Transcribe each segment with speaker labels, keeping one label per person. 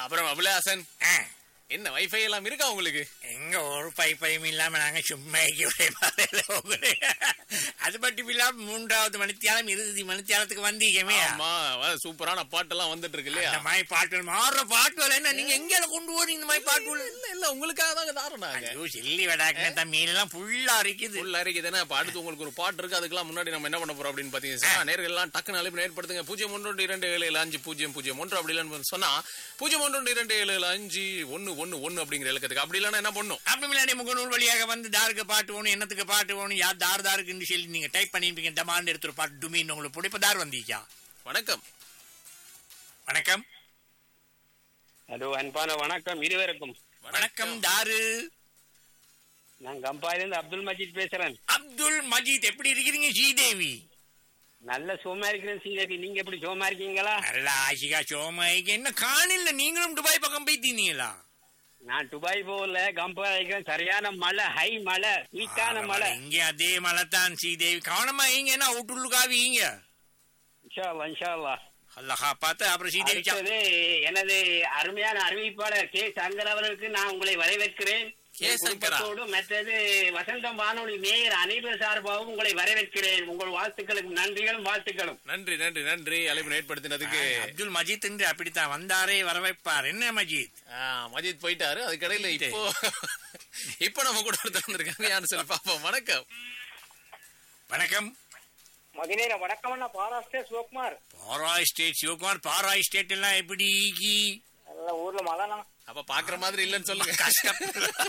Speaker 1: அப்புறம் அபிலாசன்
Speaker 2: ஆ,
Speaker 1: என்ன வைஃபை எல்லாம் இருக்கா உங்களுக்கு
Speaker 2: எங்க ஒரு பைப்பையும் இல்லாம நாங்க சும்மா உங்களே அது மட்டும் இல்லாம மூன்றாவது மணித்தியாலம் இறுதி மணித்தியாலத்துக்கு வந்தீங்கமே
Speaker 1: ஆமா வ- சூப்பரான பாட்டெல்லாம் வந்துட்டு இருக்கு இல்லையா
Speaker 2: அந்த மாதிரி பாட்டு மாறுற பாட்டுகள் என்ன நீங்க எங்க கொண்டு போறீங்க இந்த மாதிரி பாட்டுகள்
Speaker 1: இல்ல இல்ல உங்களுக்காக தாங்க தாரணாங்க
Speaker 2: ஐயோ சில்லி வடாக்குன தம்பி எல்லாம் ஃபுல்லா இருக்குது
Speaker 1: உள்ள அறிக்குதுன்னா இப்ப அடுத்து உங்களுக்கு ஒரு பாட்டு இருக்கு அதுக்கெல்லாம் முன்னாடி நம்ம என்ன பண்ண போறோம் அப்படின்னு பாத்தீங்கன்னா நேர்கள் எல்லாம் டக்குனு அழைப்பு ஏற்படுத்துங்க பூஜ்ஜியம் ஒன்று ஒன்று இரண்டு ஏழு ஏழு அஞ்சு பூஜ்ஜியம் பூஜ்ஜியம் ஒன்று அப்படி இல்லைன்னு சொன்னா பூஜ்ஜியம் ஒன்று ஒன்று இரண்டு ஏழு ஏழு அஞ்சு ஒன்னு ஒன்னு ஒன்னு அப்படிங்கிற இலக்கத்துக்கு அப்படி இல்லைன்னா என்ன பண்ணும்
Speaker 2: அப்படி இல்லாட்டி முகநூல் வழியாக வந்து தாருக்கு பாட்டு வேணும் என்னத்துக்கு பாட்டு வேணும் யார் தார் தாருக்குன்னு சொல்லி நீங்க டைப் பண்ணிருப்பீங்க டமாண்ட் எடுத்து ஒரு பாட்டு டுமின்னு உங்களுக்கு பிடிப்ப தார் வந்தீச்சா
Speaker 1: வணக்கம்
Speaker 2: வணக்கம்
Speaker 3: ஹலோ அன்பான வணக்கம் இருவருக்கும்
Speaker 2: வணக்கம் தாரு
Speaker 3: நான் கம்பாயிலிருந்து அப்துல் மஜீத் பேசுறேன்
Speaker 2: அப்துல் மஜீத் எப்படி இருக்கிறீங்க ஸ்ரீதேவி
Speaker 3: நல்ல சோமா இருக்கிறேன் சீதேவி நீங்க எப்படி சோமா இருக்கீங்களா
Speaker 2: நல்ல ஆசிகா சோமைக்கு என்ன காணில்ல நீங்களும் துபாய் பக்கம் போய்த்தீங்களா
Speaker 3: நான் துபாய் போகல கம்பா இருக்கிறேன் சரியான மழை ஹை மழை வீட்டான மழை
Speaker 2: இங்க அதே மலை தான் ஸ்ரீதேவி கவனமா ஈங்க என்ன அவுட்டுள்ளுக்காவீங்க
Speaker 3: இன்ஷா அல்லாஹ், இன்ஷா அல்லாஹ்.
Speaker 2: அல்லஹா பார்த்து அப்புறம் ஸ்ரீதேவி சா-
Speaker 3: அடுத்தது எனது அருமையான அறிவிப்பாளர் கே சங்கர் அவர்களுக்கு நான் உங்களை வரவேற்கிறேன்
Speaker 1: கே.
Speaker 3: என்
Speaker 1: சங்கரா?
Speaker 3: குடும்பத்தோடு மற்றது வசந்தம் வானொலி மேயர் அனைவர் சார்பாகவும் உங்களை வரவேற்கிறேன் உங்கள் வாழ்த்துக்களுக்கும் நன்றிகளும் வாழ்த்துக்களும்
Speaker 1: நன்றி நன்றி நன்றி அழைப்பு ஏற்படுத்தினதுக்கு
Speaker 2: அப்துல் மஜீத் என்று அப்படித்தான் வந்தாரே வர வைப்பார் என்ன மஜீத்
Speaker 1: ஆ, மஜித் போயிட்டாரு அதுக்கடையில இப்போ இப்போ நம்ம கூட ஒருத்தர் வந்திருக்காங்க யாரு சொல்லி பாப்போம் வணக்கம்
Speaker 2: வணக்கம்
Speaker 3: மதிநேர வணக்கம் அண்ணா பாராஸ்டே சிவகுமார்
Speaker 2: பாராய் ஸ்டேட் சிவகுமார் பாராய் ஸ்டேட் எல்லாம் எப்படி ஈகி?
Speaker 3: ஊர்ல மழைண்ணா
Speaker 1: அப்ப பாக்குற மாதிரி இல்லைன்னு சொல்லுங்க
Speaker 2: கஷ்டம்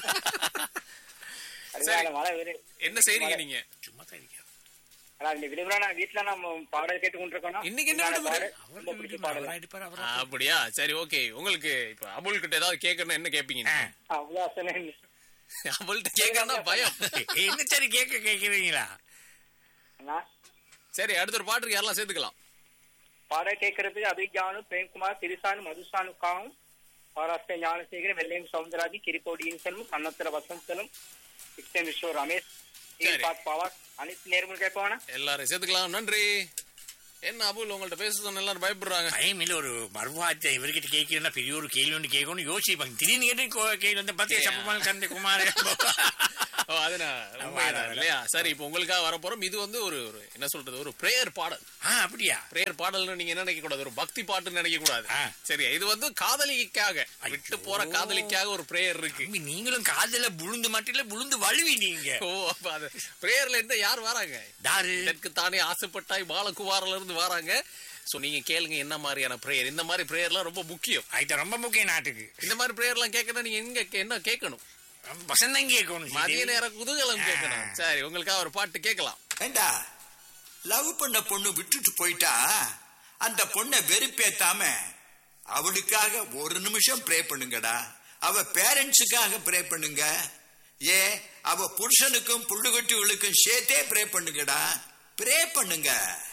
Speaker 1: சரி.
Speaker 3: மழை வேறு
Speaker 1: என்ன செய்றீங்க நீங்க
Speaker 2: சும்மா தான் இருக்கேன்.
Speaker 3: ஆனா இந்த விடுமுறை நான் வீட்டுல நம்ம பாடல் கேட்டு கொண்டிருக்கோம்
Speaker 1: இன்னைக்கு என்ன விடுமுறை?
Speaker 3: ரொம்ப பிடிச்ச பாடல்
Speaker 2: அவரா எடுப்பார், அவரா
Speaker 1: ஆ, அப்படியா சரி ஓகே உங்களுக்கு இப்ப அபுல் கிட்ட ஏதாவது கேட்கணும் என்ன கேப்பீங்க
Speaker 2: ஆ.
Speaker 1: நீங்க?
Speaker 3: அவ்வளவு
Speaker 1: அபுல்கிட்ட கேட்கறனா பயம்
Speaker 2: என்ன சரி கேட்க கேட்கிறீங்களா
Speaker 1: சரி அடுத்த ஒரு பாட்டுக்கு யாரெல்லாம் சேர்த்துக்கலாம்
Speaker 3: பாடல் கேட்கறது அபிஜானு பிரேம்குமார் திரிசானு மதுசானுக்காகவும் மகாராஷ்டிர ஞானசேகரன் வெள்ளையம் சவுந்தரராஜி கிரிப்போடியின் செல்வம் கண்ணத்துல வசந்தனும் கிருஷ்ணன் விஸ்வ ரமேஷ்
Speaker 1: சரி.
Speaker 3: பாத் பவார் அனைத்து நேர்முறை கேட்பானா
Speaker 1: எல்லாரும் சேர்த்துக்கலாம் நன்றி என்ன அபுல் உங்கள்ட்ட பேச சொன்ன எல்லாரும் பயப்படுறாங்க
Speaker 2: பயம் இல்ல ஒரு மர்வாத்தை இவர்கிட்ட கேட்கிறேன்னா பெரிய ஒரு கேள்வி ஒன்று கேட்கணும் யோசிப்பாங்க திடீர்னு கேட்டு கோ- கேள்வி வந்து பத்திய சப்பமான சந்தை குமார்
Speaker 1: ஓ அதுதான் உண்மைதான் இல்லையா சரி இப்போ உங்களுக்காக வரப்போறோம் இது வந்து ஒரு ஒரு என்ன சொல்றது ஒரு பிரேயர் பாடல்
Speaker 2: ஆ அப்படியா
Speaker 1: பிரேயர் பாடல்னு நீங்க என்ன நினைக்க கூடாது ஒரு பக்தி பாட்டுன்னு நினைக்க கூடாது
Speaker 2: ஆ.
Speaker 1: சரி இது வந்து காதலிக்காக விட்டு போற
Speaker 2: ஐயோ.
Speaker 1: காதலிக்காக ஒரு பிரேயர் இருக்கு
Speaker 2: தம்பி, நீங்களும் காதல புழுந்து மட்டும் இல்ல புழுந்து வழுவி நீங்க
Speaker 1: ஓ அப்ப அது பிரேயர்ல இருந்து யார் வராங்க
Speaker 2: தாரு
Speaker 1: இதற்கு தானே ஆசைப்பட்டாய் பாலகுவாரில இருந்து வராங்க சோ நீங்க கேளுங்க என்ன மாதிரியான பிரேயர் இந்த மாதிரி பிரேயர்லாம் ரொம்ப முக்கியம்
Speaker 2: அது ரொம்ப முக்கியம் நாட்டுக்கு
Speaker 1: இந்த மாதிரி பிரேயர்லாம் கேட்கணும் நீங்க எங்க கே- என்ன கேட்கணும்
Speaker 2: வசந்தம் கேட்கணும்
Speaker 1: மதிய நேர குதூகலம் கேட்கணும்
Speaker 2: ஆ.
Speaker 1: சரி உங்களுக்காக ஒரு பாட்டு கேட்கலாம்
Speaker 4: ஏண்டா லவ் பண்ண பொண்ணு விட்டுட்டு போயிட்டா அந்த பொண்ணை வெறுப்பேத்தாம அவளுக்காக ஒரு நிமிஷம் ப்ரே பண்ணுங்கடா அவ பேரண்ட்ஸுக்காக ப்ரே பண்ணுங்க ஏ அவ புருஷனுக்கும் புள்ளுகுட்டிகளுக்கும் சேர்த்தே ப்ரே பண்ணுங்கடா ப்ரே பண்ணுங்க